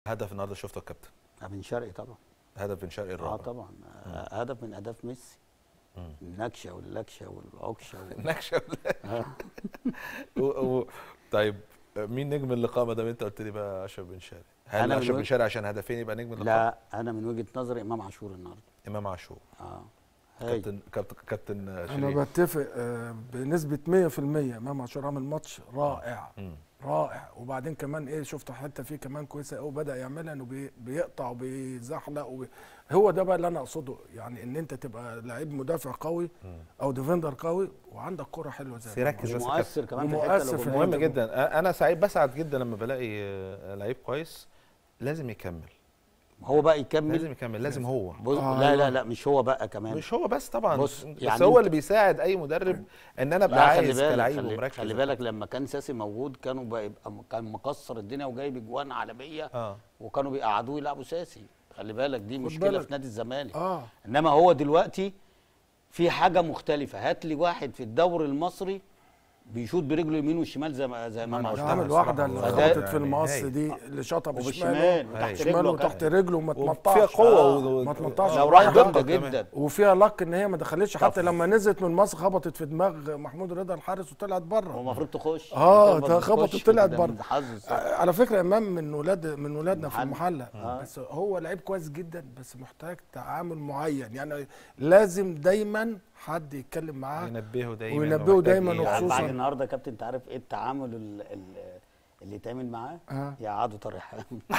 هدف النهارده شفته يا كابتن بن شرقي طبعا هدف بن شرقي اه الرابع طبعا آه، هدف من اهداف ميسي مم. النكشه واللكشه والعكشه وال... نكشه آه. و... و... طيب مين نجم اللقاء ما دام انت قلت لي بقى اشرف بن شرقي هل أنا من اشرف بن وجه- شرقي عشان هدفين يبقى نجم اللقاء لا انا من وجهه نظري امام عاشور النهارده امام عاشور اه هاي كابتن كابتن كابتن انا شريف بتفق آه، بنسبه 100% امام عاشور عامل ماتش رائع مم. رائع وبعدين كمان ايه شفت حته فيه كمان كويسه قوي بدا يعملها انه بي- بيقطع وبيزحلق وبي هو ده بقى اللي انا اقصده يعني ان انت تبقى لعيب مدافع قوي مم. او ديفندر قوي وعندك كره حلوه زي بس إمام يركز عاشور. بس يا ومؤثر كمان في ومؤثر الحته في اللي الحتة مهم دي. جدا أ- انا سعيد بسعد جدا لما بلاقي آه، لعيب كويس لازم يكمل هو بقى يكمل لازم يكمل لازم هو بص آه، لا لا أيوة. لا مش هو بقى كمان مش هو بس طبعا بص، بس يعني هو أنت- اللي بيساعد اي مدرب ان انا ابقى لا خلي عايز بالك كلاعب خلي, ومركز خلي بالك لما كان ساسي موجود كانوا بقى يبقى كان مكسر الدنيا وجايب اجوان عالميه اه وكانوا بيقعدوه يلعبوا ساسي خلي بالك دي مشكله بالك. في نادي الزمالك اه انما هو دلوقتي في حاجه مختلفه هات لي واحد في الدوري المصري بيشوط برجله اليمين والشمال زي ما زي ما أنا عاشور. قلتها عامل الصراحة واحده اللي والله. فده- خبطت في يعني المقص هاي. دي اللي شاطها وبالشمال بشماله وتحت شماله رجله وتحت رجله وما وفيها تمطعش قوه آه، و- ما تمطعش. لو آه، راح دقة جامده كمان. جدا وفيها لك ان هي ما دخلتش حتى طف. لما نزلت من مصر خبطت في دماغ محمود رضا الحارس وطلعت هو بره المفروض تخش آه، المفروض ده تخش خبطت كده طلعت من بره. حظ على فكره امام من ولاد من ولادنا في المحلة. المحله آه. بس هو لعيب كويس جدا بس محتاج تعامل معين يعني لازم دايما حد يتكلم معاه ينبهه دايما وينبهه ومحتاج دايما إيه يعني وخصوصاً- بعد النهارده يا كابتن انت عارف ايه التعامل ال- ال- اللي يتعمل معاه آه. يقعدوا طريحه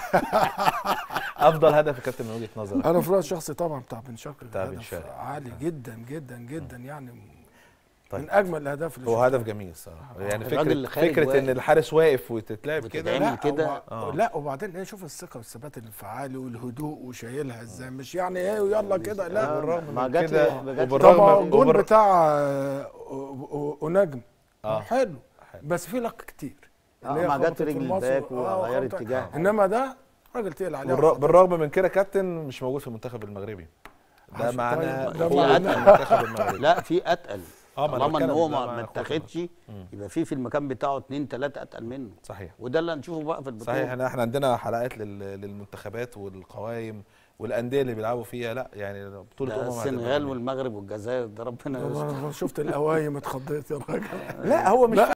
افضل هدف يا كابتن من وجهه نظرك انا في رايي الشخصي طبعا بتاع بن شرقي بتاع بن هدف شرقي. عالي جدا جدا جدا يعني طيب. من اجمل الاهداف اللي هو شفتها. هدف جميل الصراحه يعني الراجل فكره اللي خارج فكره واقف. ان الحارس واقف وتتلعب كده وتتعمل لا كده. هو- آه. لا وبعدين ايه شوف الثقه والثبات الانفعالي والهدوء وشايلها ازاي مش يعني ايه ويلا كده لا بالرغم ما من جات كده لي- ما جات لي- طب وبالرغم الجول وبر- بتاع آه، أو- أو- ونجم آه. حلو حلو. بس في لك كتير آه، هي ما جت خبطت في رجل المص الباك و- آه، وغير خبطت- اتجاه. انما ده راجل تقل عليه بالر- بالرغم من كده كابتن مش موجود في المنتخب المغربي ده عشان معناه طيب، ده قوة معناه- المنتخب المغربي لا في اتقل آه، ما أنا طالما ان بتكلم هو ده ما مع ما أخوك اتاخدش مم. يبقى في في المكان بتاعه اثنين ثلاثه اتقل منه صحيح وده اللي هنشوفه بقى في البطوله صحيح احنا احنا عندنا حلقات لل- للمنتخبات والقوائم والانديه اللي بيلعبوا فيها لا يعني بطوله ده امم هتبقى السنغال جميلة. والمغرب والجزائر ده ربنا يستر أنا شفت الاوايم اتخضيت يا راجل لا هو مش لا